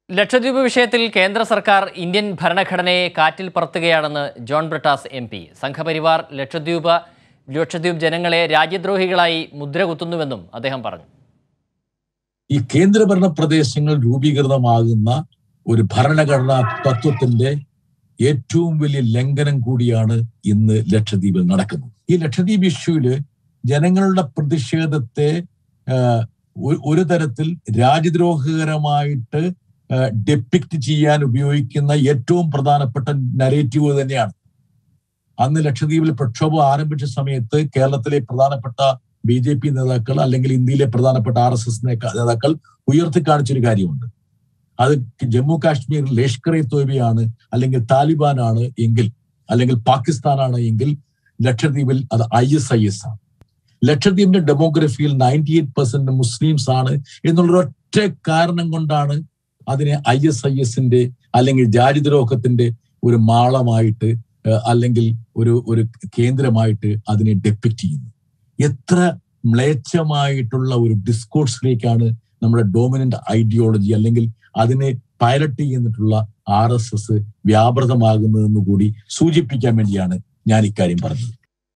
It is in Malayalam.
ലക്ഷദ്വീപ് വിഷയത്തിൽ കേന്ദ്ര സർക്കാർ ഇന്ത്യൻ ഭരണഘടനയെ കാറ്റിൽ പറത്തുകയാണെന്ന് John Brittas M P Sangh Parivar Lakshadweep Lakshadweep ജനങ്ങളെ രാജ്യദ്രോഹികളായി മുദ്ര കുത്തുന്നുവെന്നും അദ്ദേഹം പറഞ്ഞു ഈ കേന്ദ്രഭരണ പ്രദേശങ്ങൾ രൂപീകൃതമാകുന്ന ഒരു ഭരണഘടനാ തത്വത്തിന്റെ ഏറ്റവും വലിയ ലംഘനം കൂടിയാണ് ഇന്ന് ലക്ഷദ്വീപിൽ നടക്കുന്നത് ഈ ലക്ഷദ്വീപ് ഇഷ്യൂവില് ജനങ്ങളുടെ പ്രതിഷേധത്തെ ആഹ്, ഒരു- ഒരു തരത്തിൽ രാജ്യദ്രോഹകരമായിട്ട് ഡെപ്പിക്റ്റ് ചെയ്യാൻ ഉപയോഗിക്കുന്ന ഏറ്റവും പ്രധാനപ്പെട്ട നരേറ്റീവ് തന്നെയാണ് അന്ന് ലക്ഷദ്വീപിൽ പ്രക്ഷോഭം ആരംഭിച്ച സമയത്ത് കേരളത്തിലെ പ്രധാനപ്പെട്ട ബി ജെ പി നേതാക്കൾ അല്ലെങ്കിൽ ഇന്ത്യയിലെ പ്രധാനപ്പെട്ട ആർ എസ് എസ് നേതാക്കൾ ഉയർത്തി കാണിച്ചൊരു കാര്യമുണ്ട് അത് ജമ്മു കാശ്മീർ ലഷ്കർ ഇ തോബയാണ് അല്ലെങ്കിൽ താലിബാനാണ് എങ്കിൽ അല്ലെങ്കിൽ പാകിസ്ഥാനാണ് എങ്കിൽ ലക്ഷദ്വീപിൽ അത് ഐ എസ് ഐ എസ് ആണ് ലക്ഷദ്വീപിന്റെ ഡെമോഗ്രഫിയിൽ നയൻറ്റി എയ്റ്റ് പെർസെന്റ് മുസ്ലിംസ് ആണ് എന്നുള്ള ഒറ്റ കാരണം കൊണ്ടാണ് അതിനെ ഐ എസ് ഐ എസിന്റെ അല്ലെങ്കിൽ ജാതിദ്രോഹത്തിന്റെ ഒരു മാളമായിട്ട് ഏഹ്, അല്ലെങ്കിൽ ഒരു ഒരു കേന്ദ്രമായിട്ട് അതിനെ ഡെപ്പിക്റ്റ് ചെയ്യുന്നു എത്ര മ്ലേച്ഛമായിട്ടുള്ള ഒരു ഡിസ്കോഴ്സിലേക്കാണ് നമ്മുടെ ഡോമിനന്റ് ഐഡിയോളജി അല്ലെങ്കിൽ അതിനെ പൈലറ്റ് ചെയ്യുന്നിട്ടുള്ള ആർ എസ് എസ് വ്യാപൃതമാകുന്നതെന്ന് കൂടി സൂചിപ്പിക്കാൻ വേണ്ടിയാണ് ഞാൻ ഇക്കാര്യം പറഞ്ഞത്